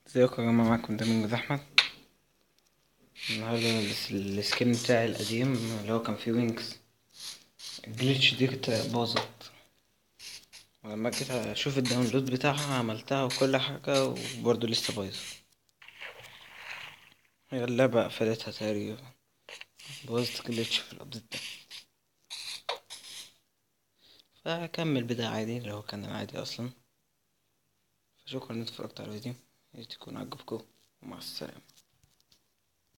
ازيكم يا جماعة معاكم دايما أحمد النهاردة الس- السكين بتاعي القديم اللي هو كان فيه وينكس الجليتش دي كانت باظت ولما جيت أشوف الداونلود بتاعها عملتها وكل حاجة وبرضه لسه بايظة هي اللعبة قفلتها تقريبا بوظت جليتش في الأبديت ده فهكمل بدا عادي اللي هو كان العادي أصلا فشكرا إن اتفرجت على الفيديو ياريت يكون عجبكم ومع السلامة